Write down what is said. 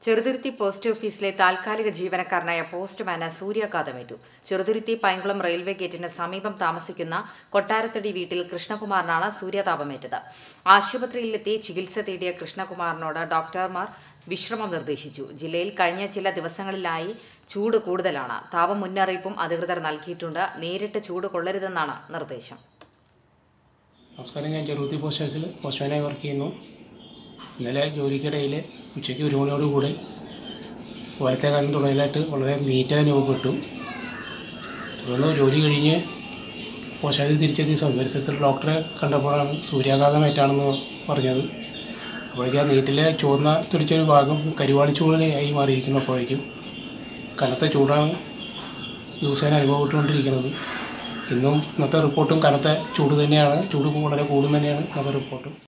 Cheruthuruthy post ഓഫീസിലെ താൽക്കാലിക ജീവനക്കാരനായ പോസ്റ്റ്മാന് സൂര്യാഘാതമേറ്റു ചെറുതുരുത്തി പൈങ്കുളം റെയിൽവേ ഗേറ്റിന് സമീപം താമസിക്കുന്ന കൊട്ടാരത്തടി വീട്ടിൽ കൃഷ്ണകുമാറിനാണ് സൂര്യാതാപമേറ്റത് ആശുപത്രിയിലെത്തി ചികിത്സ തേടിയ കൃഷ്ണകുമാറിനോട് ഡോക്ടർമാർ വിശ്രമം നിർദ്ദേശിച്ചു ജില്ലയിൽ കഴിഞ്ഞ ചില ദിവസങ്ങളിലായി ചൂട് കൂടുതലാണ് താപ മുന്നറിയിപ്പും അധികൃതർ നൽകിയിട്ടുണ്ട് നേരിട്ട് ചൂട് കൊള്ളരുതെന്നാണ് നിർദ്ദേശം നമസ്കാരം ഞാൻ ചെറുത്തി പോസ്റ്റ് ഓഫീസിൽ പോസ്റ്റ്മാനായി വർക്ക് ചെയ്യുന്നു ഇന്നലെ ജോലിക്കിടയിൽ ഉച്ചയ്ക്ക് ഒരു മണിയോട് കൂടി വലത്തെ കാലം തുടങ്ങിയിട്ട് വളരെ നീറ്റായി അനുഭവപ്പെട്ടു തുടർന്ന് ജോലി കഴിഞ്ഞ് പോസ്റ്റ് ഓഫീസ് തിരിച്ചെത്തിയ സമയം പരിസരത്തിൽ ഡോക്ടറെ കണ്ടപ്പോഴാണ് സൂര്യാഘാതമേറ്റാണെന്ന് പറഞ്ഞത് അപ്പോഴേക്കും ആ നീറ്റിലെ ചുവന്ന തുടിച്ചൊരു ഭാഗം കരിവാളി ചൂടിനായി മാറിയിരിക്കുന്നു അപ്പോഴേക്കും കനത്ത ചൂടാണ് ദിവസേന അനുഭവപ്പെട്ടുകൊണ്ടിരിക്കുന്നത് ഇന്നും ഇന്നത്തെ റിപ്പോർട്ടും കനത്ത ചൂട് തന്നെയാണ് ചൂട് വളരെ കൂടും തന്നെയാണ് ഇന്നത്തെ റിപ്പോർട്ടും